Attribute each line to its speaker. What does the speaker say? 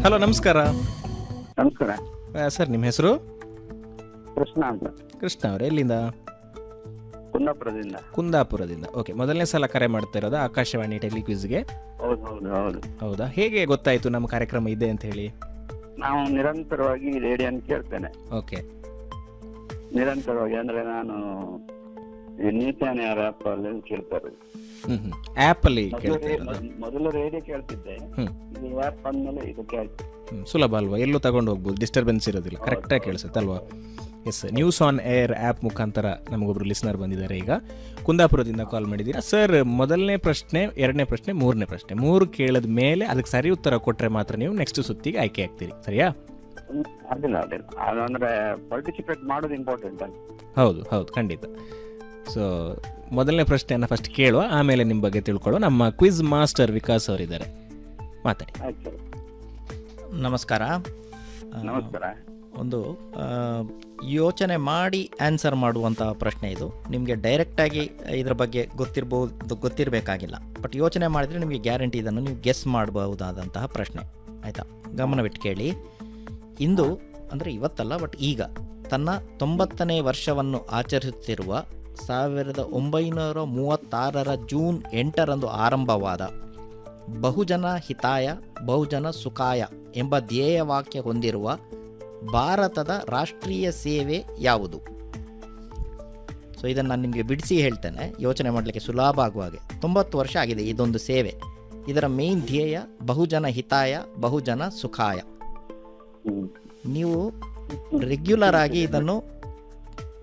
Speaker 1: Hello ನಮಸ್ಕಾರ
Speaker 2: ನಮಸ್ಕಾರ
Speaker 1: ಆ, ಸರ್ ನಿಮ್ಮ ಹೆಸರು
Speaker 2: ಕೃಷ್ಣ ಅಂತ
Speaker 1: ಕೃಷ್ಣ ಅವರೇ ಎಲ್ಲಿಂದ
Speaker 2: ಕುಂದಾಪುರದಿಂದ
Speaker 1: ಕುಂದಾಪುರದಿಂದ ಓಕೆ ಮೊದಲನೇ ಸಲ ಕರೆ ಮಾಡ್ತಾ ಇರೋದು ಆಕಾಶವಾಣಿ ಟೆಲಿಕ್ವಿಸ್ಗೆ
Speaker 2: ಹೌದು ಹೌದು ಹೌದು
Speaker 1: ಹೌದಾ ಹೇಗೆ ಗೊತ್ತಾಯಿತು ನಮ್ಮ ಕಾರ್ಯಕ್ರಮ ಇದೆ ಅಂತ ಹೇಳಿ
Speaker 2: ನಾವು ನಿರಂತರವಾಗಿ ರೇಡಿಯೋನ ಕೇಳ್ತೇನೆ
Speaker 1: ಓಕೆ
Speaker 2: ನಿರಂತರವಾಗಿ ಅಂದ್ರೆ ನಾನು ಈ ನೀತಾನೆ ಆ್ಯಪ್ ಅಲ್ಲಿ ಕೇಳ್ತಾರೆ
Speaker 1: ಹ್ಞೂ ಹ್ಞೂ ಆ್ಯಪಲ್ಲಿ
Speaker 2: ಮೊದಲು
Speaker 1: ಕೇಳ್ತಾ
Speaker 2: ರೇ-
Speaker 1: ಇರೋದು
Speaker 2: ಮೊದ್- ಮೊದಲು ರೇಡಿಯೋ ಕೇಳ್ತಿದ್ದೆ
Speaker 1: ಹ್ಮ್.
Speaker 2: ಇದು ಆ್ಯಪ್ ಬಂದ್ಮೇಲೆ ಇದು ಕೇಳ್ತೀನಿ
Speaker 1: ಹ್ಮ್, ಸುಲಭ ಅಲ್ವಾ ಎಲ್ಲೂ ತಗೊಂಡು ಹೋಗ್ಬೋದು ಡಿಸ್ಟರ್ಬೆನ್ಸ್ ಇರೋದಿಲ್ಲ ಕರೆಕ್ಟಾಗಿ ಕೇಳಿಸುತ್ತೆ ಅಲ್ವಾ yes news on air app ಮುಖಾಂತರ ನಮಗೊಬ್ರು ಲಿಸ್ನರ್ ಬಂದಿದ್ದಾರೆ ಈಗ ಕುಂದಾಪುರದಿಂದ ಕಾಲ್ ಮಾಡಿದ್ದೀರಾ ಸರ್ ಮೊದಲನೇ ಪ್ರಶ್ನೆ ಎರಡನೇ ಪ್ರಶ್ನೆ ಮೂರನೇ ಪ್ರಶ್ನೆ ಮೂರು ಕೇಳಿದ ಮೇಲೆ ಅದಕ್ಕೆ ಸರಿ ಉತ್ತರ ಕೊಟ್ಟರೆ ಮಾತ್ರ ನೀವು ನೆಕ್ಸ್ಟ್ ಸುತ್ತಿಗೆ ಆಯ್ಕೆ ಆಗ್ತೀರಿ ಸರಿಯಾ
Speaker 2: ಹ್ಮ್, ಅದಿಲ್ಲ ಅದಿಲ್ಲ ಅದಂದ್ರೆ ಪಾರ್ಟಿಸಿಪೇಟ್ ಮಾಡೋದು ಇಂಪಾರ್ಟೆಂಟ್ ಅಂತ
Speaker 1: ಹೌದು ಹೌದು ಖಂಡಿತ ಸೊ ಮೊದಲನೇ ಪ್ರಶ್ನೆಯನ್ನು ಫಸ್ಟ್ ಕೇಳುವ ಆಮೇಲೆ ನಿಮ್ಮ ಬಗ್ಗೆ ತಿಳ್ಕೊಳ್ಳೋ ನಮ್ಮ ಕ್ವಿಜ್ ಮಾಸ್ಟರ್ ವಿಕಾಸ್ ಅವರಿದ್ದಾರೆ ಮಾತಾಡಿ
Speaker 2: ಆಯ್ತು ಸರ್
Speaker 3: ನಮಸ್ಕಾರ ಆ,
Speaker 2: ನಮಸ್ಕಾರ
Speaker 3: ಒಂದು ಆ, ಯೋಚನೆ ಮಾಡಿ ಆನ್ಸರ್ ಮಾಡುವಂತಹ ಪ್ರಶ್ನೆ ಇದು ನಿಮಗೆ ಡೈರೆಕ್ಟಾಗಿ ಇದ್ರ ಬಗ್ಗೆ ಗೊತ್ತಿರ್ಬೋದು ಗೊತ್ತಿರಬೇಕಾಗಿಲ್ಲ ಬಟ್ ಯೋಚನೆ ಮಾಡಿದರೆ ನಿಮಗೆ ಗ್ಯಾರಂಟಿ ಇದನ್ನು ನೀವು ಗೆಸ್ ಮಾಡಬಹುದಾದಂತಹ ಪ್ರಶ್ನೆ ಆಯಿತಾ ಗಮನವಿಟ್ಟು ಕೇಳಿ ಇಂದು ಅಂದರೆ ಇವತ್ತಲ್ಲ ಬಟ್ ಈಗ ತನ್ನ ತೊಂಬತ್ತನೇ ವರ್ಷವನ್ನು ಆಚರಿಸುತ್ತಿರುವ ಸಾವಿರದ ಒಂಬೈನೂರ ಮೂವತ್ತಾರರ ಜೂನ್ ಎಂಟರಂದು ಆರಂಭವಾದ ಬಹುಜನ ಹಿತಾಯ ಬಹುಜನ ಸುಖಾಯ ಎಂಬ ಧ್ಯೇಯವಾಕ್ಯ ಹೊಂದಿರುವ ಭಾರತದ ರಾಷ್ಟ್ರೀಯ ಸೇವೆ ಯಾವುದು ಸೊ ಇದನ್ನು ನಾನು ನಿಮಗೆ ಬಿಡಿಸಿ ಹೇಳ್ತೇನೆ ಯೋಚನೆ ಮಾಡಲಿಕ್ಕೆ ಸುಲಭ ಆಗುವ ಹಾಗೆ ತೊಂಬತ್ತು ವರ್ಷ ಆಗಿದೆ ಇದೊಂದು ಸೇವೆ ಇದರ ಮೇನ್ ಧ್ಯೇಯ ಬಹುಜನ ಹಿತಾಯ ಬಹುಜನ ಸುಖಾಯ
Speaker 2: ಹ್ಮ್
Speaker 3: ನೀವು ರೆಗ್ಯುಲರ್ ಆಗಿ ಇದನ್ನು